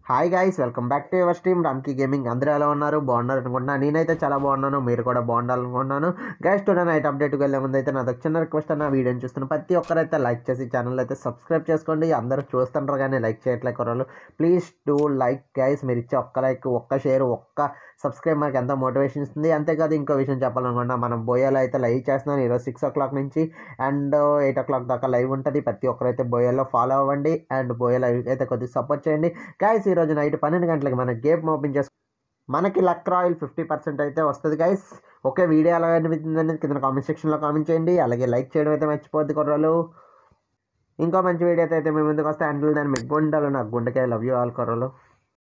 hi guys welcome back to your stream Ramki gaming అందరూ ఎలా ఉన్నారు బాగున్నారు అనుకుంటున్నాను నేనైతే చాలా బాగున్నాను మీరు కూడా బాగుండాలనుకుంటున్నాను గైస్ టు నైట్ అప్డేట్కి వెళ్ళే ముందు అయితే నాది ఒక చిన్న రిక్వెస్ట్ అన్న వీడియోని చూస్తున్న ప్రతి ఒక్కరైతే లైక్ చేసి ఛానల్ అయితే సబ్స్క్రైబ్ చేసుకోండి అందరూ చూస్తుంటారు కానీ లైక్ చేయట్లేదు కుర్రలు ప్లీజ్ డూ లైక్ గైస్ మీరు ఇచ్చే ఒక్క లైక్ ఒక్క షేర్ ఒక్క సబ్స్క్రైబ్ మనకి ఎంతో మోటివేషన్ ఇస్తుంది అంతేకాదు ఇంకో విషయం చెప్పాలనుకున్నా మనం బోయాలో అయితే లైవ్ చేస్తున్నాను ఈరోజు సిక్స్ ఓ క్లాక్ నుంచి అండ్ ఎయిట్ ఓ క్లాక్ దాకా లైవ్ ఉంటుంది ప్రతి ఒక్కరైతే బోయాలో ఫాలో అవ్వండి అండ్ బోయా లైవ్ అయితే కొద్దిగా సపోర్ట్ చేయండి గైస్ ఈరోజు నైట్ పన్నెండు గంటలకి మన గేమ్ ఓపెన్ చేసు మనకి లక్ రాయల్ ఫిఫ్టీ పర్సెంట్ అయితే వస్తుంది గైస్ ఓకే వీడియో ఎలా అనిపించింది అనేది కింద కామెంట్ సెక్షన్లో కామెంట్ చేయండి అలాగే లైక్ చేయడం అయితే మర్చిపోద్ది కుర్రలు ఇంకో మంచి వీడియో అయితే మేము ముందుకు వస్తే అంటులు దాన్ని మీకు గుండెలు నాకు గుండెకాయ లవ్ యూ ఆల్ కుర్రలు